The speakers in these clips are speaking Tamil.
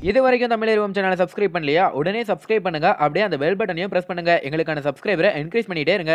இது வரைக்கும் தமிழ் சேனலை சப்ஸ்கிரைப் பண்ணலையா உடனே சப்ஸ்கிரைப் பண்ணுங்க அப்படியே அந்த பெல் பட்டனையும் பிரஸ் பண்ணுங்க எங்களுக்கான சப்ஸ்கிரைபரை என்கரேஜ் பண்ணிட்டே இருங்க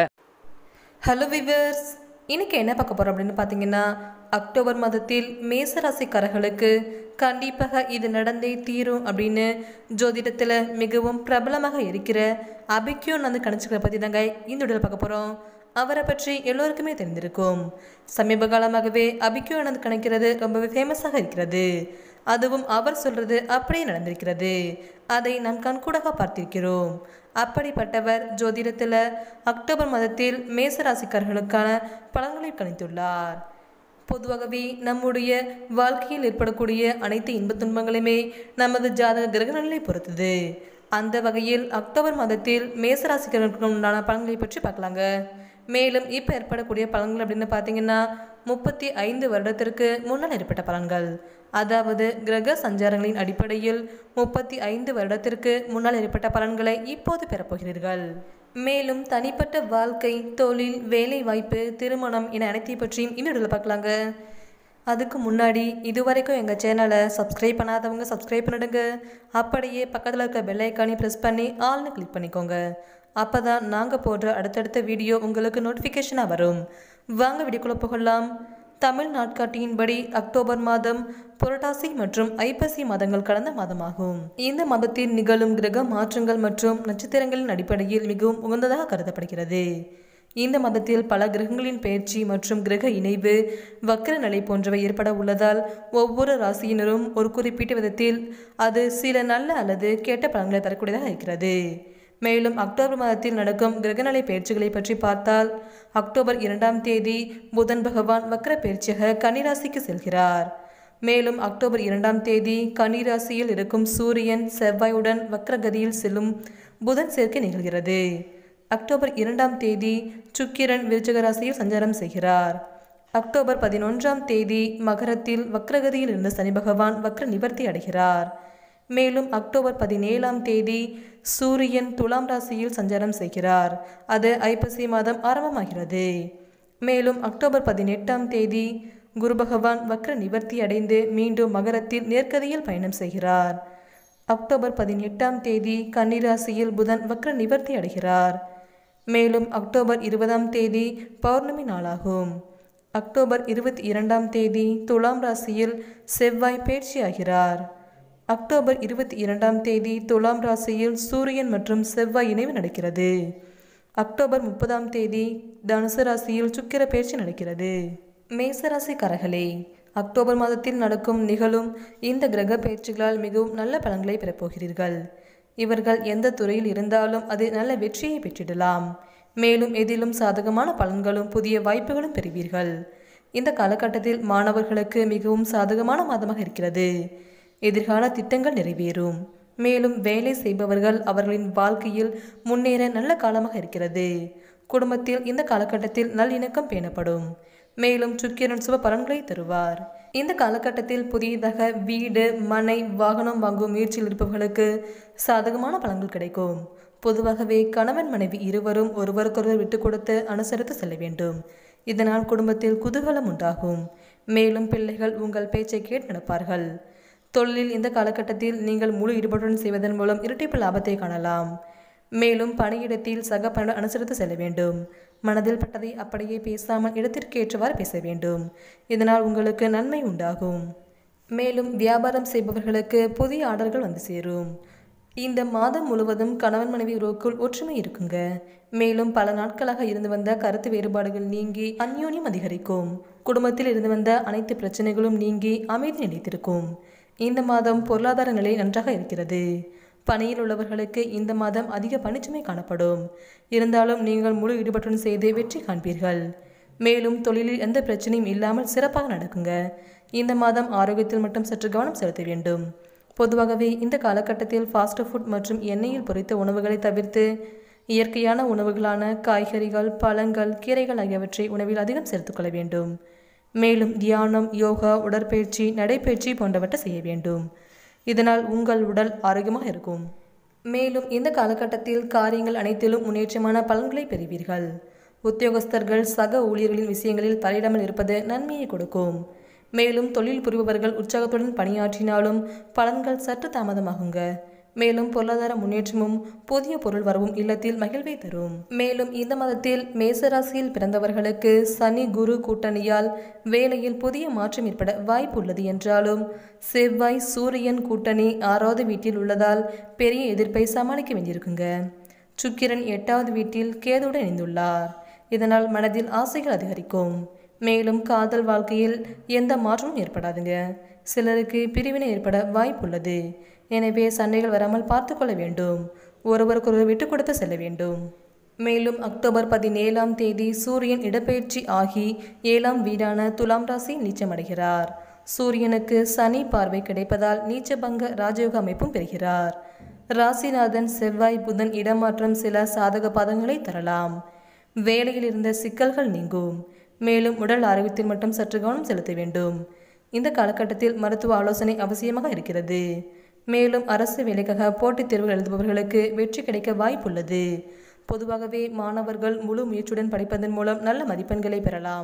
ஹலோ விவர்ஸ் இன்னைக்கு என்ன பார்க்க போகிறோம் அப்படின்னு பார்த்தீங்கன்னா அக்டோபர் மாதத்தில் மேசராசிக்காரர்களுக்கு கண்டிப்பாக இது நடந்தே தீரும் அப்படின்னு ஜோதிடத்தில் மிகவும் பிரபலமாக இருக்கிற அபிக்யூன் வந்து கணிச்சுக்கிறத பற்றி தாங்க இந்த உடல் பார்க்க போகிறோம் அவரை பற்றி எல்லோருக்குமே தெரிந்திருக்கும் சமீப காலமாகவே அபிக்யூன் வந்து கணிக்கிறது ரொம்பவே ஃபேமஸாக இருக்கிறது அதுவும் அவர் சொல்றது அப்படியே நடந்திருக்கிறது அதை நாம் கண்கூடாக பார்த்திருக்கிறோம் அப்படிப்பட்டவர் ஜோதிடத்தில் அக்டோபர் மாதத்தில் மேசராசிக்காரர்களுக்கான பலன்களை கணித்துள்ளார் பொதுவாகவே நம்முடைய வாழ்க்கையில் ஏற்படக்கூடிய அனைத்து இன்பத் துன்பங்களுமே நமது ஜாதக கிரகநிலை பொறுத்தது அந்த வகையில் அக்டோபர் மாதத்தில் மேசராசிக்காரர்களுக்கு உண்டான பலன்களை பற்றி பார்க்கலாங்க மேலும் இப்போ ஏற்படக்கூடிய பலன்கள் அப்படின்னு பார்த்தீங்கன்னா முப்பத்தி ஐந்து வருடத்திற்கு முன்னால் ஏற்பட்ட பலன்கள் அதாவது கிரக சஞ்சாரங்களின் அடிப்படையில் முப்பத்தி ஐந்து வருடத்திற்கு முன்னால் ஏற்பட்ட பலன்களை இப்போது பெறப்போகிறீர்கள் மேலும் தனிப்பட்ட வாழ்க்கை தொழில் வேலை வாய்ப்பு திருமணம் என அனைத்தை பற்றியும் இந்த வீடியோவில் பார்க்கலாங்க அதுக்கு முன்னாடி இதுவரைக்கும் எங்கள் சேனலை சப்ஸ்கிரைப் பண்ணாதவங்க சப்ஸ்கிரைப் பண்ணிடுங்க அப்படியே பக்கத்தில் இருக்க பெல் ஐக்கானி ப்ரெஸ் பண்ணி ஆல்னு கிளிக் பண்ணிக்கோங்க அப்போ தான் நாங்கள் போடுற அடுத்தடுத்த வீடியோ உங்களுக்கு நோட்டிஃபிகேஷனாக வரும் வாங்க வீடியோக்குள்ளே போகலாம் தமிழ் நாட்காட்டியின்படி அக்டோபர் மாதம் புரட்டாசி மற்றும் ஐப்பசி மாதங்கள் கடந்த மாதமாகும் இந்த மாதத்தில் நிகழும் கிரக மாற்றங்கள் மற்றும் நட்சத்திரங்களின் அடிப்படையில் மிகவும் உகந்ததாக கருதப்படுகிறது இந்த மதத்தில் பல கிரகங்களின் பயிற்சி மற்றும் கிரக இணைவு வக்கர நிலை போன்றவை ஏற்பட உள்ளதால் ஒவ்வொரு ராசியினரும் ஒரு குறிப்பிட்ட விதத்தில் அது சில நல்ல அல்லது கெட்ட பலன்களை தரக்கூடியதாக இருக்கிறது மேலும் அக்டோபர் மாதத்தில் நடக்கும் கிரகநிலை பயிற்சிகளை பற்றி பார்த்தால் அக்டோபர் இரண்டாம் தேதி புதன் பகவான் வக்கர பயிற்சியாக கன்னிராசிக்கு செல்கிறார் மேலும் அக்டோபர் இரண்டாம் தேதி கன்னிராசியில் இருக்கும் சூரியன் செவ்வாயுடன் வக்ரகதியில் செல்லும் புதன் சேர்க்கை நிகழ்கிறது அக்டோபர் இரண்டாம் தேதி சுக்கிரன் விருச்சக ராசியில் சஞ்சாரம் செய்கிறார் அக்டோபர் பதினொன்றாம் தேதி மகரத்தில் வக்ரகதியில் இருந்த சனி பகவான் வக்ர நிவர்த்தி அடைகிறார் மேலும் அக்டோபர் பதினேழாம் தேதி சூரியன் துலாம் ராசியில் சஞ்சாரம் செய்கிறார் அது ஐப்பசி மாதம் ஆரம்பமாகிறது மேலும் அக்டோபர் பதினெட்டாம் தேதி குரு பகவான் வக்ர நிவர்த்தி அடைந்து மீண்டும் மகரத்தில் நேர்கதியில் பயணம் செய்கிறார் அக்டோபர் பதினெட்டாம் தேதி கன்னிராசியில் புதன் வக்ர நிவர்த்தி அடைகிறார் மேலும் அக்டோபர் இருபதாம் தேதி பௌர்ணமி நாளாகும் அக்டோபர் இருபத்தி இரண்டாம் தேதி துலாம் ராசியில் செவ்வாய் பயிற்சியாகிறார் அக்டோபர் இருபத்தி இரண்டாம் தேதி துலாம் ராசியில் சூரியன் மற்றும் செவ்வாய் இணைவு நடக்கிறது அக்டோபர் முப்பதாம் தேதி தனுசு ராசியில் சுக்கிர பயிற்சி நடக்கிறது மேசராசிக்காரர்களே அக்டோபர் மாதத்தில் நடக்கும் நிகழும் இந்த கிரக பயிற்சிகளால் மிகவும் நல்ல பலன்களை பெறப்போகிறீர்கள் இவர்கள் எந்த துறையில் இருந்தாலும் அது நல்ல வெற்றியை பெற்றிடலாம் மேலும் எதிலும் சாதகமான பலன்களும் புதிய வாய்ப்புகளும் பெறுவீர்கள் இந்த காலகட்டத்தில் மாணவர்களுக்கு மிகவும் சாதகமான மாதமாக இருக்கிறது எதிர்கால திட்டங்கள் நிறைவேறும் மேலும் வேலை செய்பவர்கள் அவர்களின் வாழ்க்கையில் முன்னேற நல்ல காலமாக இருக்கிறது குடும்பத்தில் இந்த காலகட்டத்தில் நல்லிணக்கம் பேணப்படும் மேலும் சுக்கிரன் சுப பலன்களை தருவார் இந்த காலகட்டத்தில் புதியதாக வீடு மனை வாகனம் வாங்கும் முயற்சியில் இருப்பவர்களுக்கு சாதகமான பலன்கள் கிடைக்கும் பொதுவாகவே கணவன் மனைவி இருவரும் ஒருவருக்கொருவர் விட்டு கொடுத்து அனுசரித்து செல்ல வேண்டும் இதனால் குடும்பத்தில் குதூகலம் உண்டாகும் மேலும் பிள்ளைகள் உங்கள் பேச்சை கேட்டு நடப்பார்கள் தொழிலில் இந்த காலகட்டத்தில் நீங்கள் முழு ஈடுபாட்டுடன் செய்வதன் மூலம் இரட்டிப்பு லாபத்தை காணலாம் மேலும் பணியிடத்தில் சக பணியுடன் அனுசரித்து செல்ல வேண்டும் மனதில் பட்டதை அப்படியே பேசாமல் இடத்திற்கு ஏற்றவாறு பேச வேண்டும் இதனால் உங்களுக்கு நன்மை உண்டாகும் மேலும் வியாபாரம் செய்பவர்களுக்கு புதிய ஆர்டர்கள் வந்து சேரும் இந்த மாதம் முழுவதும் கணவன் மனைவி உறவுக்குள் ஒற்றுமை இருக்குங்க மேலும் பல நாட்களாக இருந்து வந்த கருத்து வேறுபாடுகள் நீங்கி அந்யோன்யம் அதிகரிக்கும் குடும்பத்தில் இருந்து வந்த அனைத்து பிரச்சனைகளும் நீங்கி அமைதி நிலைத்திருக்கும் இந்த மாதம் பொருளாதார நிலை நன்றாக இருக்கிறது பணியில் உள்ளவர்களுக்கு இந்த மாதம் அதிக பணிச்சுமை காணப்படும் இருந்தாலும் நீங்கள் முழு ஈடுபட்டுடன் செய்து வெற்றி காண்பீர்கள் மேலும் தொழிலில் எந்த பிரச்சனையும் இல்லாமல் சிறப்பாக நடக்குங்க இந்த மாதம் ஆரோக்கியத்தில் மட்டும் சற்று கவனம் செலுத்த வேண்டும் பொதுவாகவே இந்த காலகட்டத்தில் ஃபாஸ்ட் ஃபுட் மற்றும் எண்ணெயில் பொரித்த உணவுகளை தவிர்த்து இயற்கையான உணவுகளான காய்கறிகள் பழங்கள் கீரைகள் ஆகியவற்றை உணவில் அதிகம் சேர்த்துக்கொள்ள வேண்டும் மேலும் தியானம் யோகா உடற்பயிற்சி நடைப்பயிற்சி போன்றவற்றை செய்ய வேண்டும் இதனால் உங்கள் உடல் ஆரோக்கியமாக இருக்கும் மேலும் இந்த காலகட்டத்தில் காரியங்கள் அனைத்திலும் முன்னேற்றமான பலன்களை பெறுவீர்கள் உத்தியோகஸ்தர்கள் சக ஊழியர்களின் விஷயங்களில் தலையிடாமல் இருப்பது நன்மையை கொடுக்கும் மேலும் தொழில் புரிபவர்கள் உற்சாகத்துடன் பணியாற்றினாலும் பலன்கள் சற்று தாமதமாகுங்க மேலும் பொருளாதார முன்னேற்றமும் புதிய பொருள் வரவும் இல்லத்தில் மகிழ்வை தரும் மேலும் இந்த மாதத்தில் மேசராசியில் பிறந்தவர்களுக்கு சனி குரு கூட்டணியால் வேலையில் புதிய மாற்றம் ஏற்பட வாய்ப்பு உள்ளது என்றாலும் செவ்வாய் சூரியன் கூட்டணி ஆறாவது வீட்டில் உள்ளதால் பெரிய எதிர்ப்பை சமாளிக்க வேண்டியிருக்குங்க சுக்கிரன் எட்டாவது வீட்டில் கேதுடன் இணைந்துள்ளார் இதனால் மனதில் ஆசைகள் அதிகரிக்கும் மேலும் காதல் வாழ்க்கையில் எந்த மாற்றமும் ஏற்படாதுங்க சிலருக்கு பிரிவினை ஏற்பட வாய்ப்புள்ளது எனவே சண்டைகள் வராமல் பார்த்து கொள்ள வேண்டும் ஒருவருக்கொருவர் விட்டு கொடுத்து செல்ல வேண்டும் மேலும் அக்டோபர் பதினேழாம் தேதி சூரியன் இடப்பெயர்ச்சி ஆகி ஏழாம் வீடான துலாம் ராசி நீச்சமடைகிறார் சூரியனுக்கு சனி பார்வை கிடைப்பதால் நீச்சபங்க ராஜயோக அமைப்பும் பெறுகிறார் ராசிநாதன் செவ்வாய் புதன் இடமாற்றம் சில சாதக பதங்களை தரலாம் வேலையில் இருந்த சிக்கல்கள் நீங்கும் மேலும் உடல் ஆரோக்கியத்தில் மட்டும் சற்று கவனம் செலுத்த வேண்டும் இந்த காலகட்டத்தில் மருத்துவ ஆலோசனை அவசியமாக இருக்கிறது மேலும் அரசு வேலைக்காக போட்டித் தேர்வு எழுதுபவர்களுக்கு வெற்றி கிடைக்க வாய்ப்புள்ளது பொதுவாகவே மாணவர்கள் முழு முயற்சியுடன் படிப்பதன் மூலம் நல்ல மதிப்பெண்களை பெறலாம்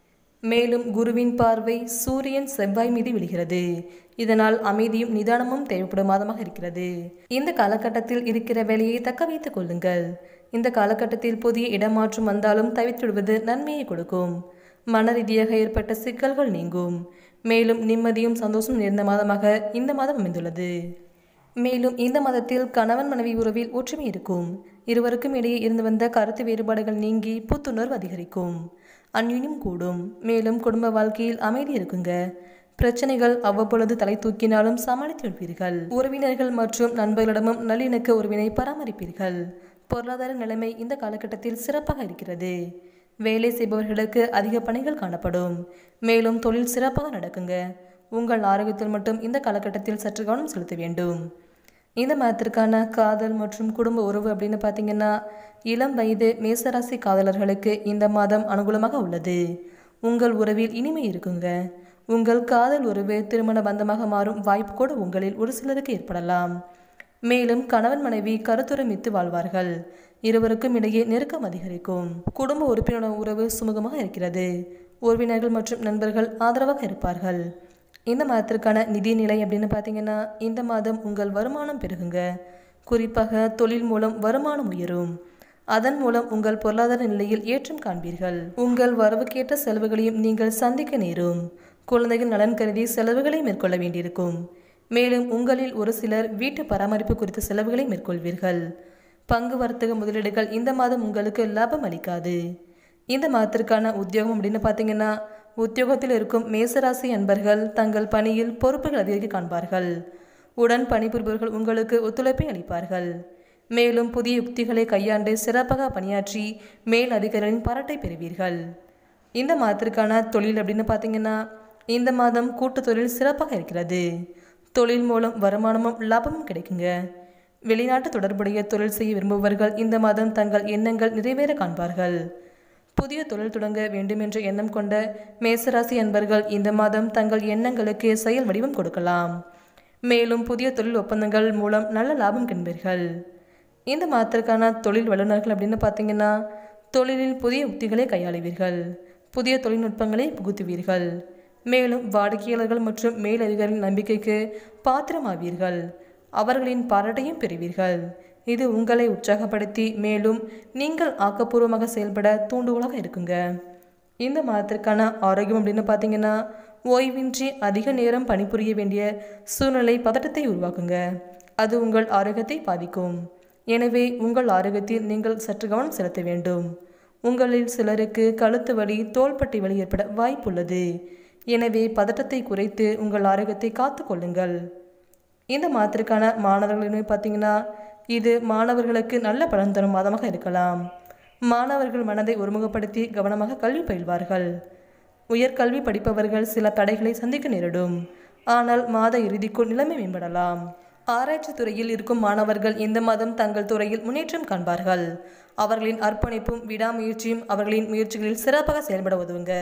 மேலும் குருவின் பார்வை சூரியன் செவ்வாய் மீது விழுகிறது இதனால் அமைதியும் நிதானமும் தேவைப்படும் மாதமாக இருக்கிறது இந்த காலகட்டத்தில் இருக்கிற வேலையை தக்க வைத்துக் கொள்ளுங்கள் இந்த காலகட்டத்தில் புதிய இடமாற்றம் வந்தாலும் தவிர்த்துவிடுவது நன்மையை கொடுக்கும் மன ரீதியாக ஏற்பட்ட சிக்கல்கள் நீங்கும் மேலும் நிம்மதியும் சந்தோஷம் நிறைந்த மாதமாக இந்த மாதம் அமைந்துள்ளது மேலும் இந்த மாதத்தில் கணவன் மனைவி உறவில் ஒற்றுமை இருக்கும் இருவருக்கும் இடையே இருந்து வந்த கருத்து வேறுபாடுகள் நீங்கி புத்துணர்வு அதிகரிக்கும் அந்யுன்யம் கூடும் மேலும் குடும்ப வாழ்க்கையில் அமைதி இருக்குங்க பிரச்சனைகள் அவ்வப்பொழுது தலை தூக்கினாலும் சமாளித்து விடுவீர்கள் உறவினர்கள் மற்றும் நண்பர்களிடமும் நல்லிணக்க உறவினை பராமரிப்பீர்கள் பொருளாதார நிலைமை இந்த காலகட்டத்தில் சிறப்பாக இருக்கிறது வேலை செய்பவர்களுக்கு அதிக பணிகள் காணப்படும் மேலும் தொழில் சிறப்பாக நடக்குங்க உங்கள் ஆரோக்கியத்தில் மட்டும் இந்த காலகட்டத்தில் சற்று கவனம் செலுத்த வேண்டும் இந்த மாதத்திற்கான காதல் மற்றும் குடும்ப உறவு அப்படின்னு பார்த்தீங்கன்னா இளம் வயது மேசராசி காதலர்களுக்கு இந்த மாதம் அனுகூலமாக உள்ளது உங்கள் உறவில் இனிமை இருக்குங்க உங்கள் காதல் உறவு திருமண பந்தமாக மாறும் வாய்ப்பு கூட உங்களில் ஒரு சிலருக்கு ஏற்படலாம் மேலும் கணவன் மனைவி கருத்துரமித்து வாழ்வார்கள் இருவருக்கும் இடையே நெருக்கம் அதிகரிக்கும் குடும்ப உறுப்பினர் உறவு சுமூகமாக இருக்கிறது உறவினர்கள் மற்றும் நண்பர்கள் ஆதரவாக இருப்பார்கள் இந்த மாதத்திற்கான நிதி நிலை அப்படின்னு பார்த்தீங்கன்னா இந்த மாதம் உங்கள் வருமானம் பெருகுங்க குறிப்பாக தொழில் மூலம் வருமானம் உயரும் அதன் மூலம் உங்கள் பொருளாதார நிலையில் ஏற்றம் காண்பீர்கள் உங்கள் வரவுக்கேற்ற செலவுகளையும் நீங்கள் சந்திக்க நேரும் குழந்தைகள் நலன் கருதி செலவுகளை மேற்கொள்ள வேண்டியிருக்கும் மேலும் உங்களில் ஒரு சிலர் வீட்டு பராமரிப்பு குறித்த செலவுகளை மேற்கொள்வீர்கள் பங்கு வர்த்தக முதலீடுகள் இந்த மாதம் உங்களுக்கு லாபம் அளிக்காது இந்த மாதத்திற்கான உத்தியோகம் அப்படின்னு பார்த்தீங்கன்னா உத்தியோகத்தில் இருக்கும் மேசராசி அன்பர்கள் தங்கள் பணியில் பொறுப்புகள் அதிகரிக்க காண்பார்கள் உடன் பணிபுரிபவர்கள் உங்களுக்கு ஒத்துழைப்பை அளிப்பார்கள் மேலும் புதிய யுக்திகளை கையாண்டு சிறப்பாக பணியாற்றி மேல் அதிகாரிகளின் பாராட்டை பெறுவீர்கள் இந்த மாதத்திற்கான தொழில் அப்படின்னு பார்த்தீங்கன்னா இந்த மாதம் கூட்டு தொழில் சிறப்பாக இருக்கிறது தொழில் மூலம் வருமானமும் லாபமும் கிடைக்குங்க வெளிநாட்டு தொடர்புடைய தொழில் செய்ய விரும்புபவர்கள் இந்த மாதம் தங்கள் எண்ணங்கள் நிறைவேற காண்பார்கள் புதிய தொழில் தொடங்க வேண்டுமென்ற எண்ணம் கொண்ட மேசராசி அன்பர்கள் இந்த மாதம் தங்கள் எண்ணங்களுக்கு செயல் வடிவம் கொடுக்கலாம் மேலும் புதிய தொழில் ஒப்பந்தங்கள் மூலம் நல்ல லாபம் காண்பீர்கள் இந்த மாதத்திற்கான தொழில் வல்லுநர்கள் அப்படின்னு பார்த்தீங்கன்னா தொழிலில் புதிய உத்திகளை கையாளுவீர்கள் புதிய தொழில்நுட்பங்களை புகுத்துவீர்கள் மேலும் வாடிக்கையாளர்கள் மற்றும் மேலதிகாரிகளின் நம்பிக்கைக்கு பாத்திரமாவீர்கள் அவர்களின் பாராட்டையும் பெறுவீர்கள் இது உங்களை உற்சாகப்படுத்தி மேலும் நீங்கள் ஆக்கப்பூர்வமாக செயல்பட தூண்டுகோலாக இருக்குங்க இந்த மாதத்திற்கான ஆரோக்கியம் அப்படின்னு பார்த்தீங்கன்னா ஓய்வின்றி அதிக நேரம் பணிபுரிய வேண்டிய சூழ்நிலை பதட்டத்தை உருவாக்குங்க அது உங்கள் ஆரோக்கியத்தை பாதிக்கும் எனவே உங்கள் ஆரோக்கியத்தில் நீங்கள் சற்று கவனம் செலுத்த வேண்டும் உங்களில் சிலருக்கு கழுத்து வலி தோள்பட்டை வலி ஏற்பட வாய்ப்புள்ளது எனவே பதட்டத்தை குறைத்து உங்கள் ஆரோக்கியத்தை காத்து கொள்ளுங்கள் இந்த மாதத்திற்கான மாணவர்கள் பார்த்தீங்கன்னா இது மாணவர்களுக்கு நல்ல பலன் தரும் மாதமாக இருக்கலாம் மாணவர்கள் மனதை ஒருமுகப்படுத்தி கவனமாக கல்வி பயில்வார்கள் உயர்கல்வி படிப்பவர்கள் சில தடைகளை சந்திக்க நேரிடும் ஆனால் மாத இறுதிக்குள் நிலைமை மேம்படலாம் ஆராய்ச்சி துறையில் இருக்கும் மாணவர்கள் இந்த மாதம் தங்கள் துறையில் முன்னேற்றம் காண்பார்கள் அவர்களின் அர்ப்பணிப்பும் விடாமுயற்சியும் அவர்களின் முயற்சிகளில் சிறப்பாக செயல்பட உதவுங்க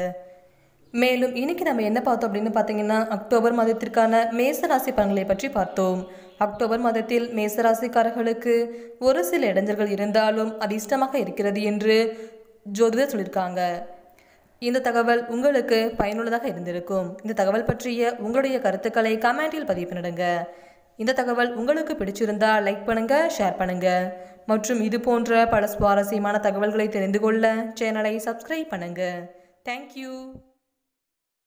மேலும் இன்னைக்கு நம்ம என்ன பார்த்தோம் அப்படின்னு பார்த்தீங்கன்னா அக்டோபர் மாதத்திற்கான மேச ராசி பலன்களை பற்றி பார்த்தோம் அக்டோபர் மாதத்தில் மேசராசிக்காரர்களுக்கு ஒரு சில இடைஞ்சல்கள் இருந்தாலும் அது இஷ்டமாக இருக்கிறது என்று ஜோதிடர் சொல்லியிருக்காங்க இந்த தகவல் உங்களுக்கு பயனுள்ளதாக இருந்திருக்கும் இந்த தகவல் பற்றிய உங்களுடைய கருத்துக்களை கமெண்டில் பதிவு பண்ணிடுங்க இந்த தகவல் உங்களுக்கு பிடிச்சிருந்தா லைக் பண்ணுங்க ஷேர் பண்ணுங்க மற்றும் இது போன்ற பல சுவாரஸ்யமான தகவல்களை தெரிந்து கொள்ள சேனலை சப்ஸ்கிரைப் பண்ணுங்க தேங்க்யூ